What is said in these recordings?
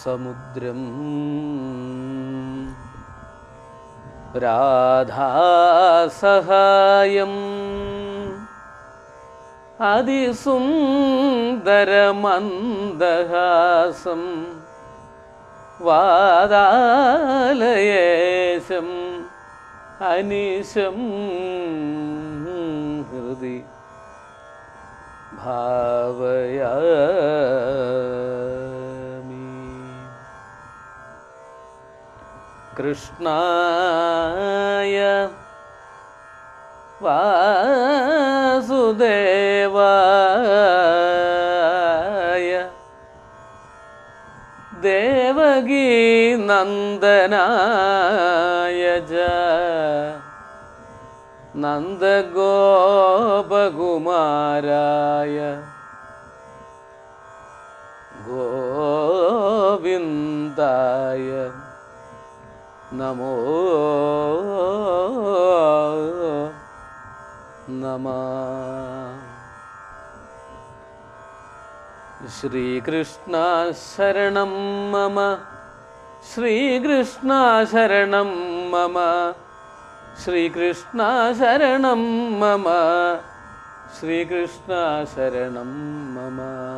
സമുദ്രം രാധാസഹായം അതിസുന്ദരമന്ദഹാസം വാദാലയേശം അനിശം ഹൃദി ഭാവയാമി കൃഷ്ണായ വാസുദേവായ ദേവകീ നന്ദനായ ച നന്ദഗോപകുമാരായ ഗോവിന്ദായ നമോ നമ ശ്രീകൃഷ്ണ ശരണം മമ ശ്രീകൃഷ്ണ ശരണം മമ ശ്രീകൃഷ്ണ ശരണം മമ ശ്രീകൃഷ്ണ ശരണം മമ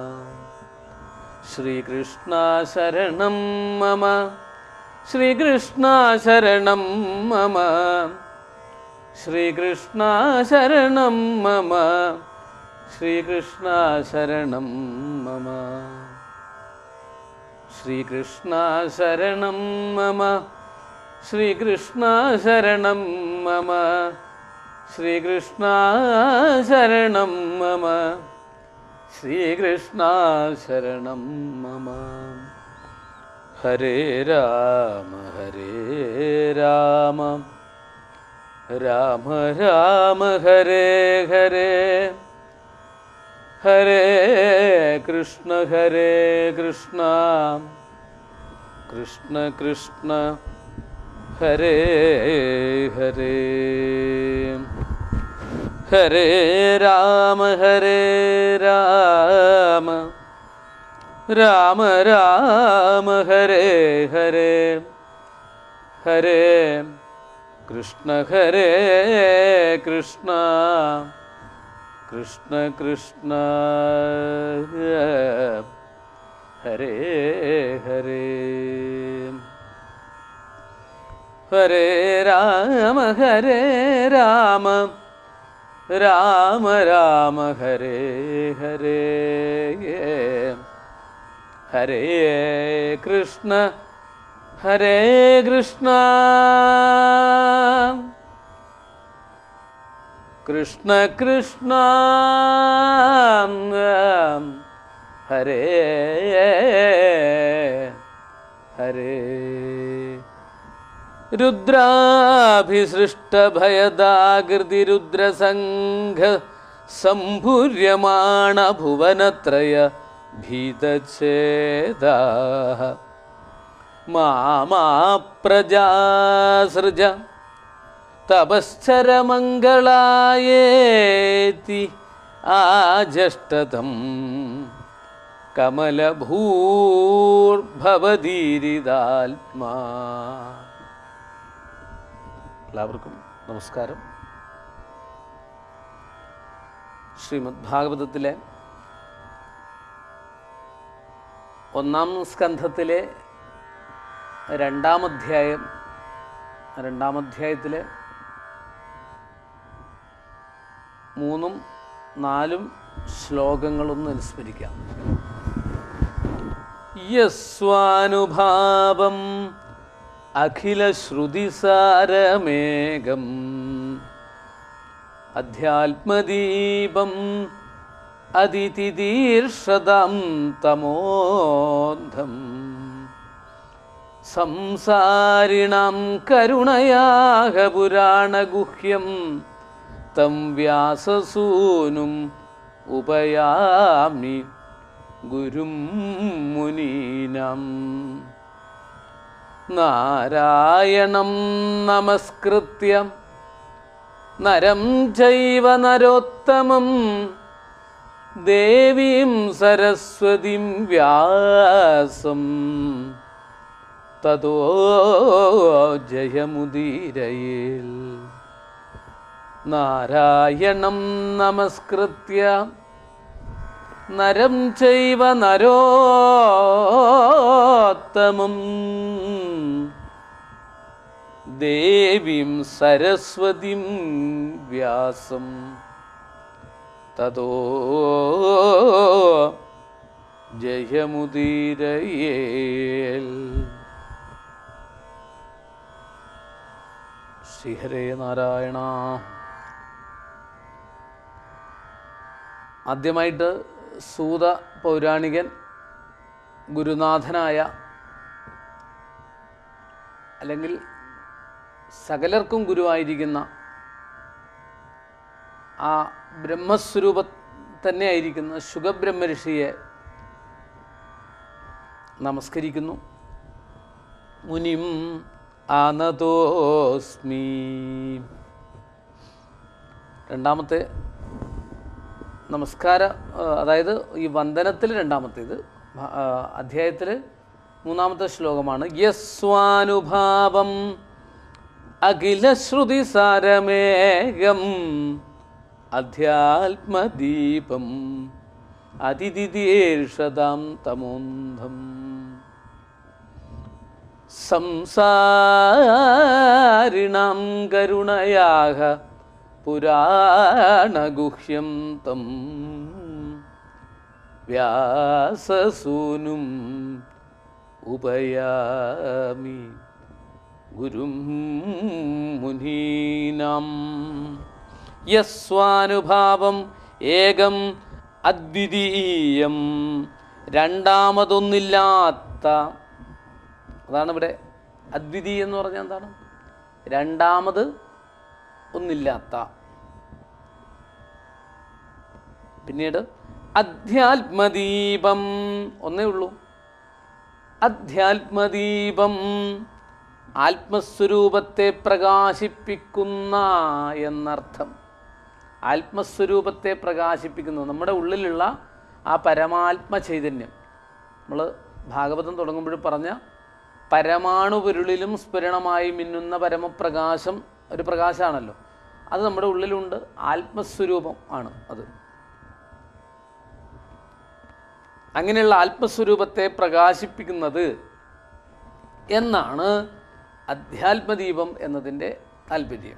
ശ്രീകൃഷ്ണ ശരണം മമ ശ്രീകൃഷ്ണ ശരണം മമ ശ്രീകൃഷ്ണ ശരണം മമ ശ്രീകൃഷ്ണ ശരണം മമ ശ്രീകൃഷ്ണ ശരണം മമ ശ്രീകൃഷ്ണ ശരണം മമ ശ്രീകൃഷ്ണ ശരണം മമ ശ്രീകൃഷ്ണ ശരണം മമ ഹരേ രാമ ഹരേ രാമ രാമ രാമ ഹരേ ഹരേ ഹരേ കൃഷ്ണ ഹരേ കൃഷ്ണ കൃഷ്ണ കൃഷ്ണ ഹരേ ഹരേ ഹരേ രാമ ഹരേ രാമ രാമ രാമ ഹരേ ഹരേ ഹരേ കൃഷ്ണ ഹരേ കൃഷ്ണ കൃഷ്ണ കൃഷ്ണ ഹരേ ഹരേ ഹരേ രാമ ഹരേ രാമ രാമ രാമ ഹരേ ഹരേ ഹരേ കൃഷ്ണ ഹരേ കൃഷ്ണ കൃഷ്ണ കൃഷ്ണ ഹരേ ഹരേ രുദ്രാഭിസൃഷ്ടഭയദാകൃതി രുദ്രസംഘ സംഭുര്യമാണ ഭുവനത്രയ ഭീതഛേദ മാമാ പ്രജാസൃജ തപശ്ചരമംഗളായേതി ആജഷ്ടതം കമലഭൂർഭവതീരിതാത്മാ എല്ലാവർക്കും നമസ്കാരം ശ്രീമദ് ഭാഗവതത്തിലെ ഒന്നാം സ്കന്ധത്തിലെ രണ്ടാം അധ്യായം രണ്ടാം അധ്യായത്തിലെ മൂന്നും നാലും ശ്ലോകങ്ങളൊന്ന് അനുസ്മരിക്കാം യസ്വാനുഭാവം അഖിലശ്രുതിസാരമേകം അധ്യാത്മദീപം അതിതിദീർഷതാം തമോന്ധം സംസാരിണാം കരുണയാഹ പുരാണഗുഹ്യം തം വ്യാസസൂനും ഉപയാമി ഗുരും മുനീനം നാരായണം നമസ്കൃത്യ നരം ചൈവ നരോത്തമം ദേവീം സരസ്വതിം വ്യാസം തതോ ജയമുദീരയേൽ നാരായണം നമസ്കൃത്യ നരം ചൈവ നരോത്തമം ദേവീം സരസ്വതിം വ്യാസം തതോ ജയമുദീരയേൽ ശ്രീഹരേ നാരായണ ആദ്യമായിട്ട് സൂത പൗരാണികൻ ഗുരുനാഥനായ അല്ലെങ്കിൽ സകലർക്കും ഗുരുവായിരിക്കുന്ന ആ ബ്രഹ്മസ്വരൂപ തന്നെയായിരിക്കുന്ന ശുഖബ്രഹ്മഋഷിയെ നമസ്കരിക്കുന്നു മുനിം ആനതോസ്മി രണ്ടാമത്തെ നമസ്കാര ആ, അതായത് ഈ വന്ദനത്തിൽ രണ്ടാമത്തേത് അധ്യായത്തിൽ മൂന്നാമത്തെ ശ്ലോകമാണ് യസ്വാനുഭാവം അഖിലശ്രുതി സാരമേകം അധ്യാത്മദീപം അതിഥിതീർഷതാം തമോന്ധം സംസാരിണാം കരുണയാഹ പുരാണഗുഹ്യം തം വ്യാസസൂനും ഉപയാമി ഗുരും മുനീനാം യസ്വാനുഭാവം ഏകം അദ്വിതീയം രണ്ടാമതൊന്നില്ലാത്ത അതാണ് ഇവിടെ അദ്വിതീയം എന്ന് പറഞ്ഞാൽ എന്താണ് രണ്ടാമത് ഒന്നില്ലാത്ത പിന്നീട് അധ്യാത്മദീപം ഒന്നേ ഉള്ളൂ അധ്യാത്മദീപം ആത്മസ്വരൂപത്തെ പ്രകാശിപ്പിക്കുന്ന എന്നർത്ഥം ആത്മസ്വരൂപത്തെ പ്രകാശിപ്പിക്കുന്നു നമ്മുടെ ഉള്ളിലുള്ള ആ പരമാത്മ ചൈതന്യം നമ്മൾ ഭാഗവതം തുടങ്ങുമ്പോൾ പറഞ്ഞ പരമാണു പൊരുളിലും സ്ഫുരണമായി മിന്നുന്ന പരമപ്രകാശം ഒരു പ്രകാശമാണല്ലോ അത് നമ്മുടെ ഉള്ളിലുണ്ട് ആത്മസ്വരൂപം ആണ് അത് അങ്ങനെയുള്ള ആത്മസ്വരൂപത്തെ പ്രകാശിപ്പിക്കുന്നത് എന്നാണ് അധ്യാത്മദീപം എന്നതിൻ്റെ താല്പര്യം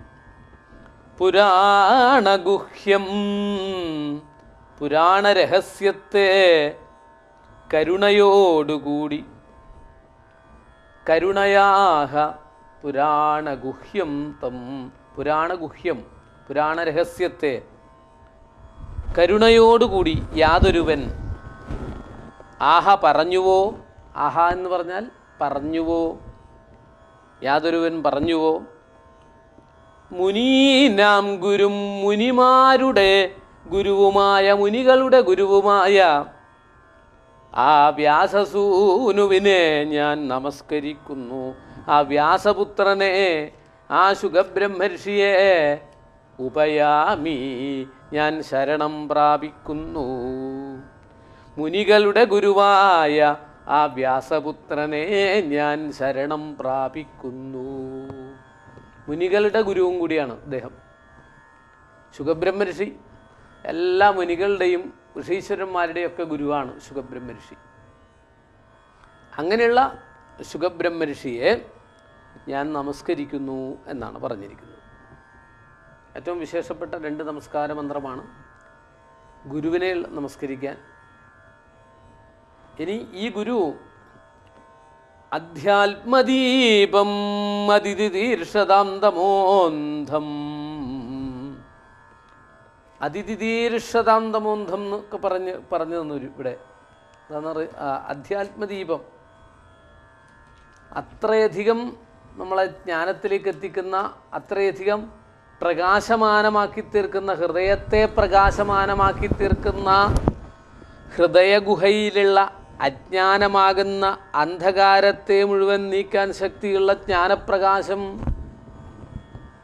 പുരാണഗുഹ്യം പുരാണരഹസ്യത്തെ കരുണയോടുകൂടി കരുണയാഹ പുരാണഗുഹ്യം തം പുരാണഗുഹ്യം പുരാണരഹസ്യത്തെ കരുണയോടുകൂടി യാതൊരുവൻ ആഹ പറഞ്ഞുവോ ആഹ എന്ന് പറഞ്ഞാൽ പറഞ്ഞുവോ യാതൊരുവൻ പറഞ്ഞുവോ മുനീനാം ഗുരും മുനിമാരുടെ ഗുരുവുമായ മുനികളുടെ ഗുരുവുമായ ആ വ്യാസസൂനുവിനെ ഞാൻ നമസ്കരിക്കുന്നു ആ വ്യാസപുത്രനെ ആ ശുഖബ്രഹ്മർഷിയെ ഉപയാമി ഞാൻ ശരണം പ്രാപിക്കുന്നു മുനികളുടെ ഗുരുവായ ആ വ്യാസപുത്രനെ ഞാൻ ശരണം പ്രാപിക്കുന്നു മുനികളുടെ ഗുരുവും കൂടിയാണ് അദ്ദേഹം ശുഖബ്രഹ്മഋഷി എല്ലാ മുനികളുടെയും ഋഷീശ്വരന്മാരുടെയും ഒക്കെ ഗുരുവാണ് ശുഖബ്രഹ്മഋഷി അങ്ങനെയുള്ള ശുഖബ്രഹ്മഋഷിയെ ഞാൻ നമസ്കരിക്കുന്നു എന്നാണ് പറഞ്ഞിരിക്കുന്നത് ഏറ്റവും വിശേഷപ്പെട്ട രണ്ട് നമസ്കാര മന്ത്രമാണ് ഗുരുവിനെ നമസ്കരിക്കാൻ ഇനി ഈ ഗുരു അധ്യാത്മദീപം അതിഥിതീർഷതാന്തമോന്ധം അതിഥിതീർഷതാന്തമോന്ധം എന്നൊക്കെ പറഞ്ഞ് പറഞ്ഞു തന്നു ഒരു ഇവിടെ അതാണ് പറയ- ആ, അധ്യാത്മദീപം അത്രയധികം നമ്മളെ ജ്ഞാനത്തിലേക്ക് എത്തിക്കുന്ന അത്രയധികം പ്രകാശമാനമാക്കി തീർക്കുന്ന ഹൃദയത്തെ പ്രകാശമാനമാക്കി തീർക്കുന്ന ഹൃദയഗുഹയിലുള്ള അജ്ഞാനമാകുന്ന അന്ധകാരത്തെ മുഴുവൻ നീക്കാൻ ശക്തിയുള്ള ജ്ഞാനപ്രകാശം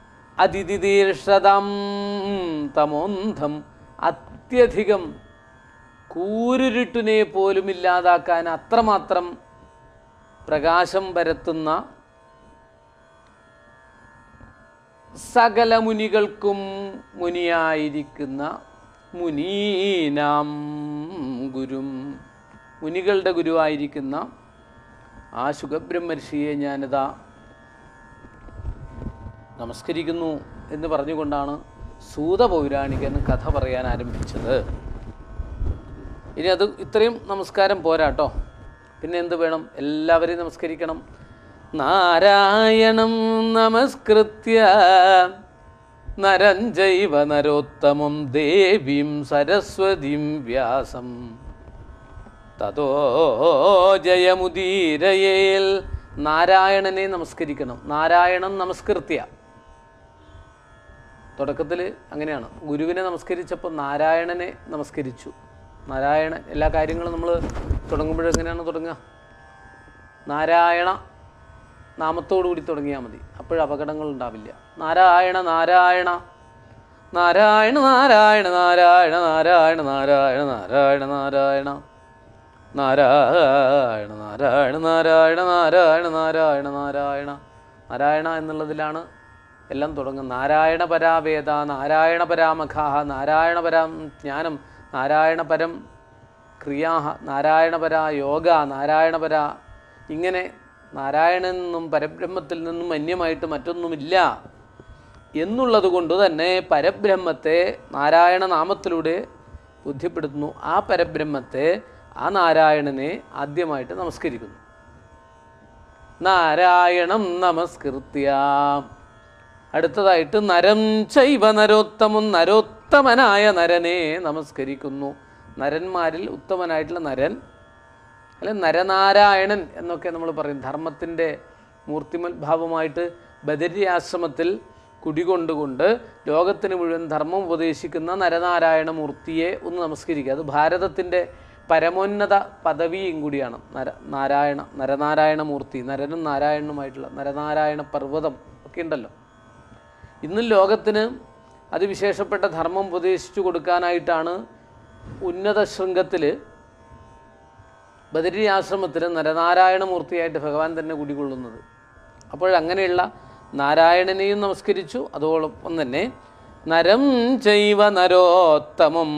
അതിഥിതീർഷതം തമോന്ധം അത്യധികം കൂരുരുട്ടിനെ പോലും ഇല്ലാതാക്കാൻ അത്രമാത്രം പ്രകാശം പരത്തുന്ന സകല മുനികൾക്കും മുനിയായിരിക്കുന്ന മുനീനാം ഗുരും മുനികളുടെ ഗുരുവായിരിക്കുന്ന ആ ശുഖബ്രഹ്മർഷിയെ ഞാനിതാ നമസ്കരിക്കുന്നു എന്ന് പറഞ്ഞുകൊണ്ടാണ് സൂത പൗരാണികൻ കഥ പറയാൻ ആരംഭിച്ചത് ഇനി അത് ഇത്രയും നമസ്കാരം പോരാട്ടോ പിന്നെ എന്ത് വേണം എല്ലാവരെയും നമസ്കരിക്കണം നാരായണം നമസ്കൃത്യ നരഞ്ജൈവ നരോത്തമം ദേവീം സരസ്വതിം വ്യാസം തതോ ജയമുദീരയേൽ നാരായണനെ നമസ്കരിക്കണം നാരായണം നമസ്കൃത്യ തുടക്കത്തിൽ അങ്ങനെയാണ് ഗുരുവിനെ നമസ്കരിച്ചപ്പോൾ നാരായണനെ നമസ്കരിച്ചു നാരായണൻ എല്ലാ കാര്യങ്ങളും നമ്മൾ തുടങ്ങുമ്പോഴും എങ്ങനെയാണ് തുടങ്ങുക നാരായണ നാമത്തോടു കൂടി തുടങ്ങിയാൽ മതി അപ്പോഴും അപകടങ്ങൾ ഉണ്ടാവില്ല നാരായണ നാരായണ നാരായണ നാരായണ നാരായണ നാരായണ നാരായണ നാരായണ നാരായണ നാരായണ നാരായണ നാരായണ നാരായണ നാരായണ നാരായണ നാരായണ എന്നുള്ളതിലാണ് എല്ലാം തുടങ്ങുന്നത് നാരായണ പരാവേദ നാരായണ പരാമഖാഹ നാരായണ പരം ജ്ഞാനം നാരായണ പരം ക്രിയാഹ നാരായണ പരാ യോഗ നാരായണ പരാ ഇങ്ങനെ നാരായണൻ നിന്നും പരബ്രഹ്മത്തിൽ നിന്നും അന്യമായിട്ട് മറ്റൊന്നുമില്ല എന്നുള്ളത് കൊണ്ട് തന്നെ പരബ്രഹ്മത്തെ നാരായണ നാമത്തിലൂടെ ബുദ്ധിപ്പെടുത്തുന്നു ആ പരബ്രഹ്മത്തെ ആ നാരായണനെ ആദ്യമായിട്ട് നമസ്കരിക്കുന്നു നാരായണം നമസ്കൃത്യ അടുത്തതായിട്ട് നരം ചൈവ നരോത്തമം നരോത്തമനായ നരനെ നമസ്കരിക്കുന്നു നരന്മാരിൽ ഉത്തമനായിട്ടുള്ള നരൻ അല്ലെ നരനാരായണൻ എന്നൊക്കെ നമ്മൾ പറയും ധർമ്മത്തിൻ്റെ മൂർത്തിമത്ഭാവമായിട്ട് ബദരി ആശ്രമത്തിൽ കുടികൊണ്ടുകൊണ്ട് ലോകത്തിന് മുഴുവൻ ധർമ്മം ഉപദേശിക്കുന്ന നരനാരായണ മൂർത്തിയെ ഒന്ന് നമസ്കരിക്കുക അത് ഭാരതത്തിൻ്റെ പരമോന്നത പദവിയും കൂടിയാണ് നര നാരായണ നരനാരായണ മൂർത്തി നരനും നാരായണനുമായിട്ടുള്ള നരനാരായണ പർവ്വതം ഒക്കെ ഉണ്ടല്ലോ ഇന്നും ലോകത്തിന് അതിവിശേഷപ്പെട്ട ധർമ്മം ഉപദേശിച്ചു കൊടുക്കാനായിട്ടാണ് ഉന്നത ശൃംഗത്തിൽ ബദരി ആശ്രമത്തിൽ നരനാരായണ മൂർത്തിയായിട്ട് ഭഗവാൻ തന്നെ കുടികൊള്ളുന്നത് അപ്പോഴങ്ങനെയുള്ള നാരായണനെയും നമസ്കരിച്ചു അതോടൊപ്പം തന്നെ നരം ചൈവ നരോത്തമം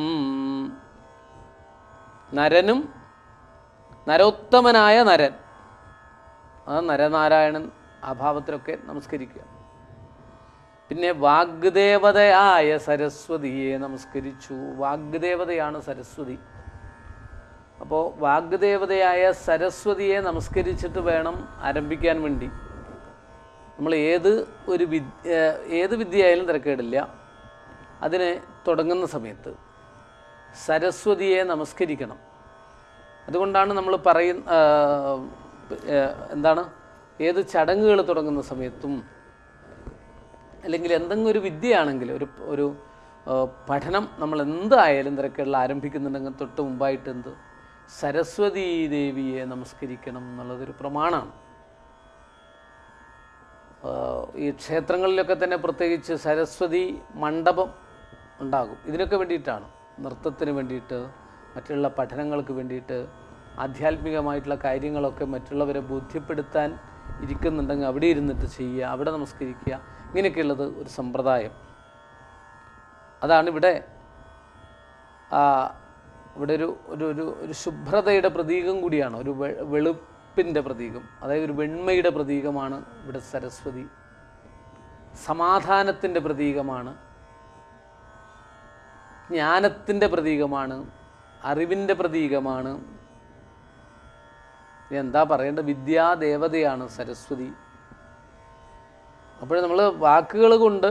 നരനും നരോത്തമനായ നരൻ ആ നരനാരായണൻ ആ ഭാവത്തിലൊക്കെ നമസ്കരിക്കുക പിന്നെ വാഗ്ദേവതയായ സരസ്വതിയെ നമസ്കരിച്ചു വാഗ്ദേവതയാണ് സരസ്വതി അപ്പോൾ വാഗ്ദേവതയായ സരസ്വതിയെ നമസ്കരിച്ചിട്ട് വേണം ആരംഭിക്കാൻ വേണ്ടി നമ്മൾ ഏത് ഒരു വിദ്യ ഏത് വിദ്യയായാലും തിരക്കേടില്ല അതിന് തുടങ്ങുന്ന സമയത്ത് സരസ്വതിയെ നമസ്കരിക്കണം അതുകൊണ്ടാണ് നമ്മൾ പറയുന്ന എന്താണ് ഏത് ചടങ്ങുകൾ തുടങ്ങുന്ന സമയത്തും അല്ലെങ്കിൽ എന്തെങ്കിലും ഒരു വിദ്യയാണെങ്കിൽ ഒരു ഒരു ആ, പഠനം നമ്മൾ എന്തായാലും തിരക്കുകളിൽ ആരംഭിക്കുന്നുണ്ടെങ്കിൽ തൊട്ട് മുമ്പായിട്ട് എന്ത് സരസ്വതി ദേവിയെ നമസ്കരിക്കണം എന്നുള്ളതൊരു പ്രമാണമാണ് ആ, ഈ ക്ഷേത്രങ്ങളിലൊക്കെ തന്നെ പ്രത്യേകിച്ച് സരസ്വതി മണ്ഡപം ഉണ്ടാകും ഇതിനൊക്കെ വേണ്ടിയിട്ടാണ് നൃത്തത്തിന് വേണ്ടിയിട്ട് മറ്റുള്ള പഠനങ്ങൾക്ക് വേണ്ടിയിട്ട് ആധ്യാത്മികമായിട്ടുള്ള കാര്യങ്ങളൊക്കെ മറ്റുള്ളവരെ ബോധ്യപ്പെടുത്താൻ ഇരിക്കുന്നുണ്ടെങ്കിൽ അവിടെ ഇരുന്നിട്ട് ചെയ്യുക അവിടെ നമസ്കരിക്കുക ഇങ്ങനെയൊക്കെയുള്ളത് ഒരു സമ്പ്രദായം അതാണ് ഇവിടെ ആ, ഇവിടെ ഒരു ഒരു ഒരു ഒരു ശുഭ്രതയുടെ പ്രതീകം കൂടിയാണ് ഒരു വെ വെളുപ്പിൻ്റെ പ്രതീകം അതായത് ഒരു വെണ്മയുടെ പ്രതീകമാണ് ഇവിടെ സരസ്വതി സമാധാനത്തിൻ്റെ പ്രതീകമാണ് ജ്ഞാനത്തിൻ്റെ പ്രതീകമാണ് അറിവിൻ്റെ പ്രതീകമാണ് ഇനി എന്താ പറയേണ്ട വിദ്യാദേവതയാണ് സരസ്വതി അപ്പോൾ നമ്മൾ വാക്കുകൾ കൊണ്ട്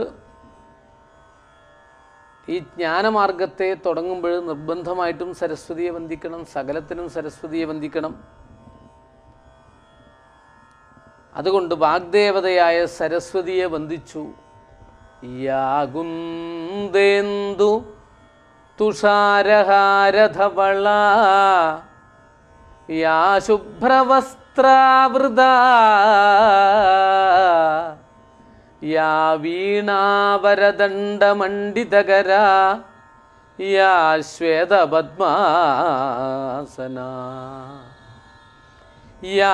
ഈ ജ്ഞാനമാർഗത്തെ തുടങ്ങുമ്പോൾ നിർബന്ധമായിട്ടും സരസ്വതിയെ വന്ദിക്കണം സകലത്തിനും സരസ്വതിയെ വന്ദിക്കണം അതുകൊണ്ട് വാഗ്ദേവതയായ സരസ്വതിയെ വന്ദിച്ചു യാകുന്ദേന്ദു തുഷാരഹാരധവള യാ ശുഭ്രവസ്ത്രാവൃത യാ വീണാവരദണ്ഡമണ്ഡിതകര യാ ശ്വേതപദ്മാസന യാ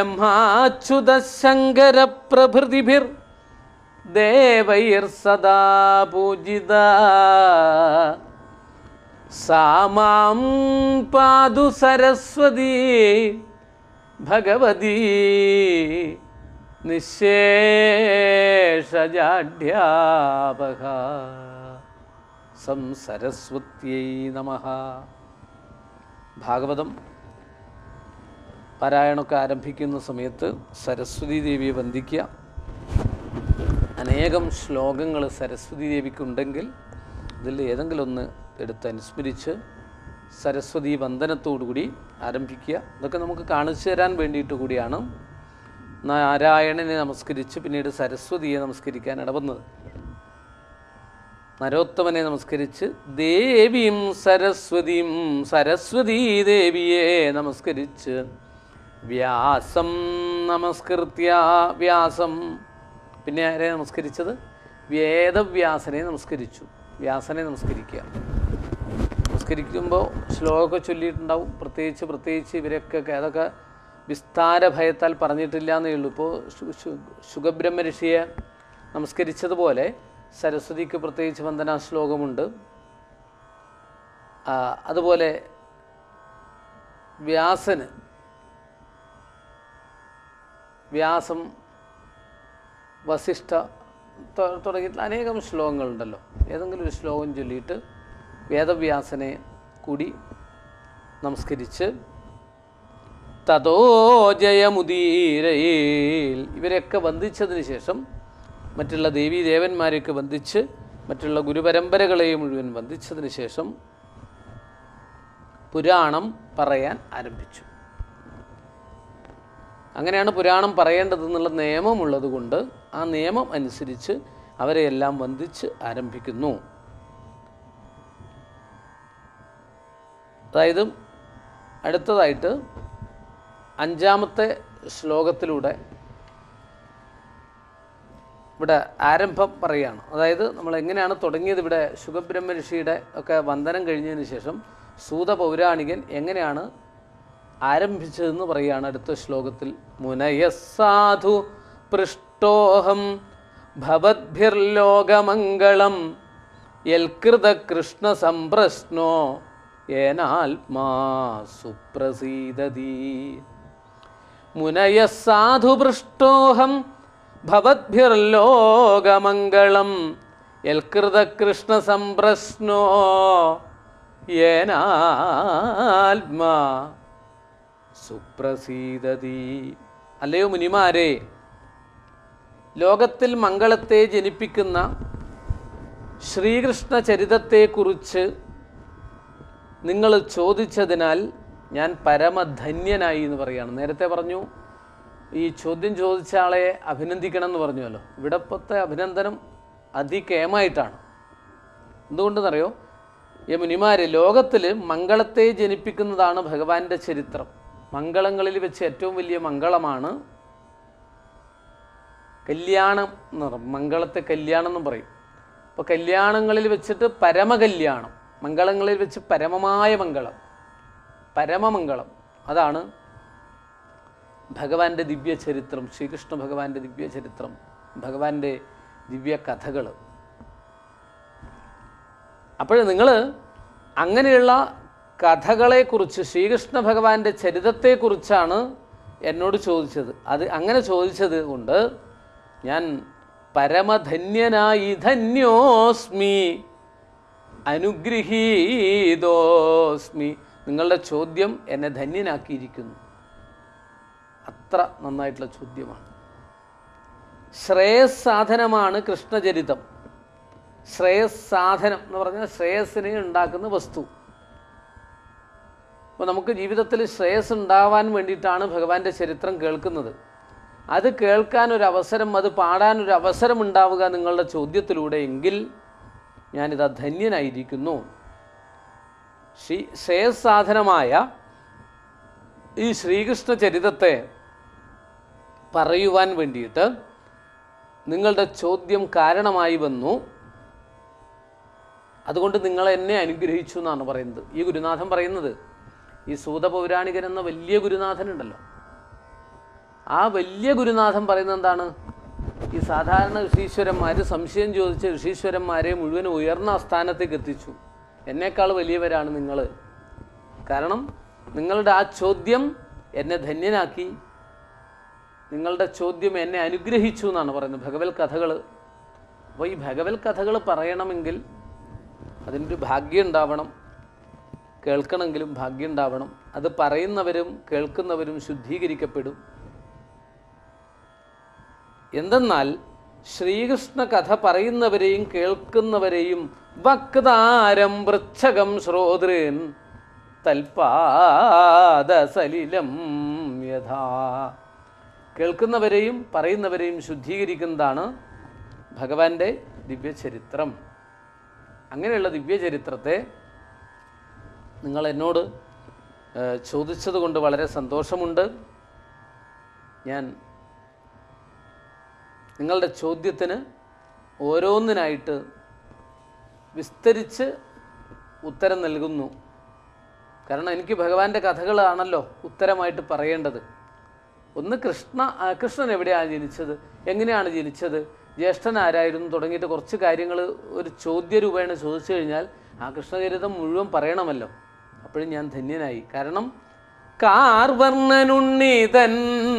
ബ്രഹ്മാച്യുതശങ്കരപ്രഭൃതിഭിർ ദേവൈർസദാ പൂജിത സാ മാം പാതു സരസ്വതി ഭഗവതി നിശേഷജാഢ്യാപക സം സരസ്വത്യൈ നമ ഭാഗവതം പാരായണമൊക്കെ ആരംഭിക്കുന്ന സമയത്ത് സരസ്വതി ദേവിയെ വന്ദിക്കുക അനേകം ശ്ലോകങ്ങൾ സരസ്വതി ദേവിക്കുണ്ടെങ്കിൽ ഇതിൽ ഏതെങ്കിലും ഒന്ന് എടുത്ത് അനുസ്മരിച്ച് സരസ്വതി വന്ദനത്തോടുകൂടി ആരംഭിക്കുക ഇതൊക്കെ നമുക്ക് കാണിച്ചു തരാൻ വേണ്ടിയിട്ട് കൂടിയാണ് നാരായണനെ നമസ്കരിച്ച് പിന്നീട് സരസ്വതിയെ നമസ്കരിക്കാൻ ഇടവന്നത് നരോത്തമനെ നമസ്കരിച്ച് ദേവിയും സരസ്വതിയും സരസ്വതീ ദേവിയെ നമസ്കരിച്ച് വ്യാസം നമസ്കൃത്യ വ്യാസം പിന്നെ ആരെ നമസ്കരിച്ചത് വേദവ്യാസനെ നമസ്കരിച്ചു വ്യാസനെ നമസ്കരിക്കുക നമസ്കരിക്കുമ്പോൾ ശ്ലോകമൊക്കെ ചൊല്ലിയിട്ടുണ്ടാവും പ്രത്യേകിച്ച് പ്രത്യേകിച്ച് ഇവരൊക്കെ അതൊക്കെ വിസ്താര ഭയത്താൽ പറഞ്ഞിട്ടില്ല എന്നേ ഉള്ളൂ ഇപ്പോൾ ശുഗബ്രഹ്മ ഋഷിയെ നമസ്കരിച്ചതുപോലെ സരസ്വതിക്ക് പ്രത്യേകിച്ച് വന്ദനാ ശ്ലോകമുണ്ട് ആ, അതുപോലെ വ്യാസന് വ്യാസം വസിഷ്ഠ തൊ- തുടങ്ങിയിട്ടുള്ള അനേകം ശ്ലോകങ്ങളുണ്ടല്ലോ ഏതെങ്കിലും ഒരു ശ്ലോകം ചൊല്ലിയിട്ട് വേദവ്യാസനെ കൂടി നമസ്കരിച്ച് തതോ ജയമുദീരയിൽ ഇവരെയൊക്കെ വന്ദിച്ചതിന് ശേഷം മറ്റുള്ള ദേവീ ദേവന്മാരെയൊക്കെ വന്ദിച്ച് മറ്റുള്ള ഗുരുപരമ്പരകളെയും മുഴുവൻ വന്ദിച്ചതിന് ശേഷം പുരാണം പറയാൻ ആരംഭിച്ചു അങ്ങനെയാണ് പുരാണം പറയേണ്ടതെന്നുള്ള നിയമമുള്ളത് കൊണ്ട് ആ നിയമം അനുസരിച്ച് അവരെയെല്ലാം വന്ദിച്ച് ആരംഭിക്കുന്നു അതായത് അടുത്തതായിട്ട് അഞ്ചാമത്തെ ശ്ലോകത്തിലൂടെ ഇവിടെ ആരംഭം പറയുകയാണ് അതായത് നമ്മൾ എങ്ങനെയാണ് തുടങ്ങിയത് ഇവിടെ ശുഖബ്രഹ്മ ഋഷിയുടെ ഒക്കെ വന്ദനം കഴിഞ്ഞതിന് ശേഷം സൂത പൗരാണികൻ എങ്ങനെയാണ് ആരംഭിച്ചതെന്ന് പറയുകയാണ് അടുത്ത ശ്ലോകത്തിൽ മുനയസാധു പൃഷ്ടോഹം ഭവദ്ഭിർലോകമംഗളം യൽകൃത കൃഷ്ണ സംപ്രശ്നോ ഏനാത്മാ സുപ്രസീദതി മുനയസാധുപൃഷ്ടോഹം ഭവദ്ഭിർലോകമംഗളം യൽകൃതകൃഷ്ണ സംപ്രശ്നോ യേനാത്മാ സുപ്രസീദതി അല്ലയോ മുനിമാരെ ലോകത്തിൽ മംഗളത്തെ ജനിപ്പിക്കുന്ന ശ്രീകൃഷ്ണ ചരിതത്തെക്കുറിച്ച് നിങ്ങൾ ചോദിച്ചതിനാൽ ഞാൻ പരമധന്യനായി എന്ന് പറയുകയാണ് നേരത്തെ പറഞ്ഞു ഈ ചോദ്യം ചോദിച്ച ആളെ അഭിനന്ദിക്കണം എന്ന് പറഞ്ഞുവല്ലോ ഇവിടപ്പത്തെ അഭിനന്ദനം അതികേമായിട്ടാണ് എന്തുകൊണ്ടെന്നറിയോ ഈ മുനിമാര് ലോകത്തിൽ മംഗളത്തെ ജനിപ്പിക്കുന്നതാണ് ഭഗവാന്റെ ചരിത്രം മംഗളങ്ങളിൽ വെച്ച് ഏറ്റവും വലിയ മംഗളമാണ് കല്യാണം എന്ന് പറയും മംഗളത്തെ കല്യാണം എന്നും പറയും അപ്പോൾ കല്യാണങ്ങളിൽ വെച്ചിട്ട് പരമകല്യാണം മംഗളങ്ങളിൽ വെച്ച് പരമമായ മംഗളം പരമമംഗളം അതാണ് ഭഗവാന്റെ ദിവ്യ ചരിത്രം ശ്രീകൃഷ്ണ ഭഗവാന്റെ ദിവ്യ ചരിത്രം ഭഗവാന്റെ ദിവ്യ കഥകൾ അപ്പോൾ നിങ്ങൾ അങ്ങനെയുള്ള കഥകളെക്കുറിച്ച് ശ്രീകൃഷ്ണ ഭഗവാന്റെ ചരിതത്തെക്കുറിച്ചാണ് എന്നോട് ചോദിച്ചത് അത് അങ്ങനെ ചോദിച്ചത് കൊണ്ട് ഞാൻ പരമധന്യനായി ധന്യോസ്മി അനുഗ്രഹീതോസ്മി നിങ്ങളുടെ ചോദ്യം എന്നെ ധന്യനാക്കിയിരിക്കുന്നു അത്ര നന്നായിട്ടുള്ള ചോദ്യമാണ് ശ്രേയസ് സാധനമാണ് കൃഷ്ണചരിതം ശ്രേയസ് സാധനം എന്ന് പറഞ്ഞാൽ ശ്രേയസ്സിനെ ഉണ്ടാക്കുന്ന വസ്തു അപ്പോൾ നമുക്ക് ജീവിതത്തിൽ ശ്രേയസ് ഉണ്ടാവാൻ വേണ്ടിയിട്ടാണ് ഭഗവാന്റെ ചരിത്രം കേൾക്കുന്നത് അത് കേൾക്കാൻ ഒരു അവസരം അത് പാടാൻ ഒരു അവസരം ഉണ്ടാവുക നിങ്ങളുടെ ചോദ്യത്തിലൂടെ എങ്കിൽ ഞാനിത് ധന്യനായിരിക്കുന്നു ശ്രീ ശ്രേയസ് സാധനമായ ഈ ശ്രീകൃഷ്ണ ചരിതത്തെ പറയുവാൻ വേണ്ടിയിട്ട് നിങ്ങളുടെ ചോദ്യം കാരണമായി വന്നു അതുകൊണ്ട് നിങ്ങൾ എന്നെ അനുഗ്രഹിച്ചു എന്നാണ് പറയുന്നത് ഈ ഗുരുനാഥൻ പറയുന്നത് ഈ സൂത പൗരാണികൻ എന്ന വലിയ ഗുരുനാഥനുണ്ടല്ലോ ആ വലിയ ഗുരുനാഥൻ പറയുന്നത് എന്താണ് ഈ സാധാരണ ഋഷീശ്വരന്മാർ സംശയം ചോദിച്ച ഋഷീശ്വരന്മാരെ മുഴുവൻ ഉയർന്ന സ്ഥാനത്തേക്ക് എത്തിച്ചു എന്നേക്കാൾ വലിയവരാണ് നിങ്ങൾ കാരണം നിങ്ങളുടെ ആ ചോദ്യം എന്നെ ധന്യനാക്കി നിങ്ങളുടെ ചോദ്യം എന്നെ അനുഗ്രഹിച്ചു എന്നാണ് പറയുന്നത് ഭഗവത് കഥകൾ അപ്പോൾ ഈ ഭഗവത് കഥകൾ പറയണമെങ്കിൽ അതിനൊരു ഭാഗ്യം ഉണ്ടാവണം കേൾക്കണമെങ്കിലും ഭാഗ്യം ഉണ്ടാവണം അത് പറയുന്നവരും കേൾക്കുന്നവരും ശുദ്ധീകരിക്കപ്പെടും എന്തെന്നാൽ ശ്രീകൃഷ്ണ കഥ പറയുന്നവരെയും കേൾക്കുന്നവരെയും വക്താരം വൃച്ഛകം ശ്രോതൃൻ തൽപാദസലിലം യഥാ കേൾക്കുന്നവരെയും പറയുന്നവരെയും ശുദ്ധീകരിക്കുന്നതാണ് ഭഗവാന്റെ ദിവ്യചരിത്രം അങ്ങനെയുള്ള ദിവ്യചരിത്രത്തെ നിങ്ങൾ എന്നോട് ഏഹ്, ചോദിച്ചത് കൊണ്ട് വളരെ സന്തോഷമുണ്ട് ഞാൻ നിങ്ങളുടെ ചോദ്യത്തിന് ഓരോന്നിനായിട്ട് വിസ്തരിച്ച് ഉത്തരം നൽകുന്നു കാരണം എനിക്ക് ഭഗവാന്റെ കഥകളാണല്ലോ ഉത്തരമായിട്ട് പറയേണ്ടത് ഒന്ന് കൃഷ്ണ ആ, കൃഷ്ണൻ എവിടെയാണ് ജനിച്ചത് എങ്ങനെയാണ് ജനിച്ചത് ജ്യേഷ്ഠൻ ആരായിരുന്നു തുടങ്ങിയിട്ട് കുറച്ച് കാര്യങ്ങൾ ഒരു ചോദ്യരൂപേണ ചോദിച്ചു കഴിഞ്ഞാൽ ആ കൃഷ്ണചരിതം മുഴുവൻ പറയണമല്ലോ അപ്പോഴും ഞാൻ ധന്യനായി കാരണം കാർവർണ്ണനുണ്ണീതൻ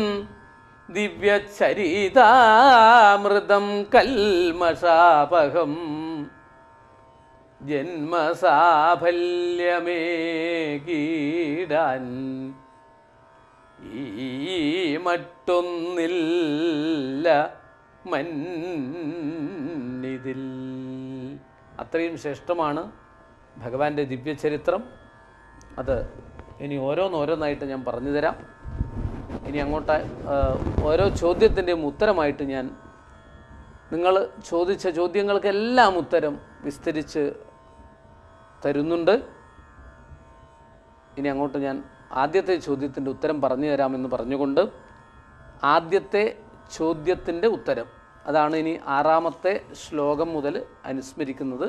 ദിവ്യചരിതാമൃതം കൽമഷാപകം ജന്മസാഫല്യമേ ഈ മറ്റൊന്നില്ല മന്നിതിൽ അത്രയും ശ്രേഷ്ഠമാണ് ഭഗവാന്റെ ദിവ്യചരിത്രം അത് ഇനി ഓരോന്നോരോന്നായിട്ട് ഞാൻ പറഞ്ഞു തരാം ഇനി അങ്ങോട്ട് ആ, ഓരോ ചോദ്യത്തിൻ്റെയും ഉത്തരമായിട്ട് ഞാൻ നിങ്ങൾ ചോദിച്ച ചോദ്യങ്ങൾക്കെല്ലാം ഉത്തരം വിസ്തരിച്ച് തരുന്നുണ്ട് ഇനി അങ്ങോട്ട് ഞാൻ ആദ്യത്തെ ചോദ്യത്തിൻ്റെ ഉത്തരം പറഞ്ഞു തരാമെന്ന് പറഞ്ഞുകൊണ്ട് ആദ്യത്തെ ചോദ്യത്തിൻ്റെ ഉത്തരം അതാണ് ഇനി ആറാമത്തെ ശ്ലോകം മുതൽ അനുസ്മരിക്കുന്നത്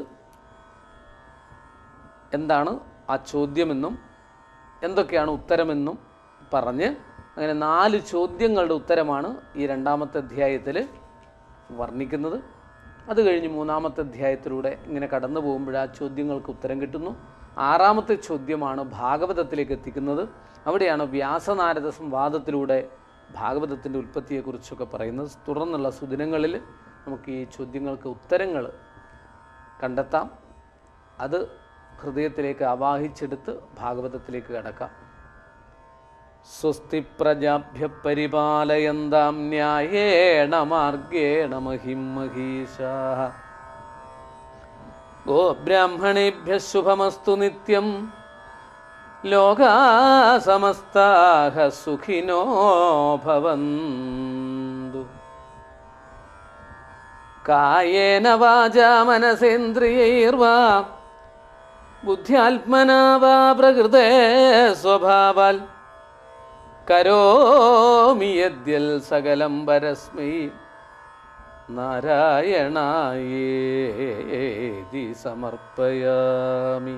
എന്താണ് ആ ചോദ്യമെന്നും എന്തൊക്കെയാണ് ഉത്തരമെന്നും പറഞ്ഞ് അങ്ങനെ നാല് ചോദ്യങ്ങളുടെ ഉത്തരമാണ് ഈ രണ്ടാമത്തെ അധ്യായത്തിൽ വർണ്ണിക്കുന്നത് അത് കഴിഞ്ഞ് മൂന്നാമത്തെ അധ്യായത്തിലൂടെ ഇങ്ങനെ കടന്നു പോകുമ്പോൾ ആ ചോദ്യങ്ങൾക്ക് ഉത്തരം കിട്ടുന്നു ആറാമത്തെ ചോദ്യമാണ് ഭാഗവതത്തിലേക്ക് എത്തിക്കുന്നത് അവിടെയാണ് വ്യാസനാരദ സംവാദത്തിലൂടെ ഭാഗവതത്തിൻ്റെ ഉൽപ്പത്തിയെക്കുറിച്ചൊക്കെ പറയുന്നത് തുടർന്നുള്ള സുദിനങ്ങളിൽ നമുക്ക് ഈ ചോദ്യങ്ങൾക്ക് ഉത്തരങ്ങൾ കണ്ടെത്താം അത് ഹൃദയത്തിലേക്ക് ആവാഹിച്ചെടുത്ത് ഭാഗവതത്തിലേക്ക് കടക്കാം സ്വസ്തി പ്രജാഭ്യ പരിപാലയന്താം ന്യായേണ മാർഗേണ മഹിം മഹീഷാ ഗോബ്രാഹ്മണേഭ്യ ശുഭമസ്തു നിത്യം ലോകാ സമസ്താഹ സുഖിനോ ഭവന്തു കായേന വാചാ മനസേന്ദ്രിയൈർവാ ബുദ്ധ്യാത്മനാ വാ പ്രകൃതേ സ്വഭാവാൽ കരോമി യദ്യൽ സകലം പരസ്മൈ നാരായണായേതി സമർപ്പയാമി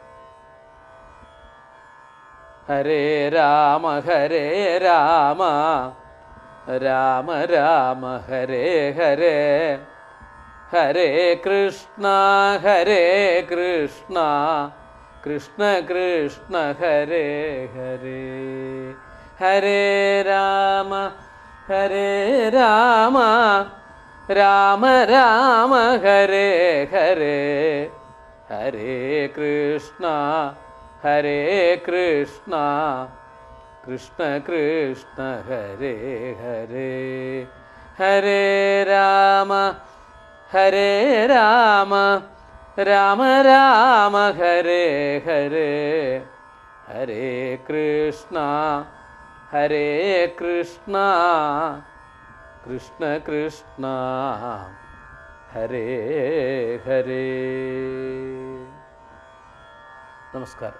ഹരേ രാമ ഹരേ രാമ രാമ രാമ ഹരേ ഹരേ ഹരേ കൃഷ്ണ ഹരേ കൃഷ്ണ കൃഷ്ണ കൃഷ്ണ ഹരേ ഹരേ ഹരേ രാമ ഹരേ രാമ രാമ രാമ ഹരേ ഹരേ ഹരേ കൃഷ്ണ ഹരേ കൃഷ്ണ കൃഷ്ണ കൃഷ്ണ ഹരേ ഹരേ ഹരേ രാമ ഹരേ രാമ രാമ രാമ ഹരേ ഹരേ ഹരേ കൃഷ്ണ ഹരേ കൃഷ്ണ കൃഷ്ണ കൃഷ്ണ ഹരേ ഹരേ നമസ്കാരം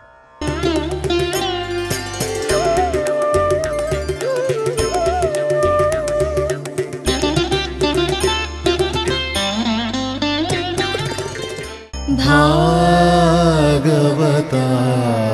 ഭാഗവത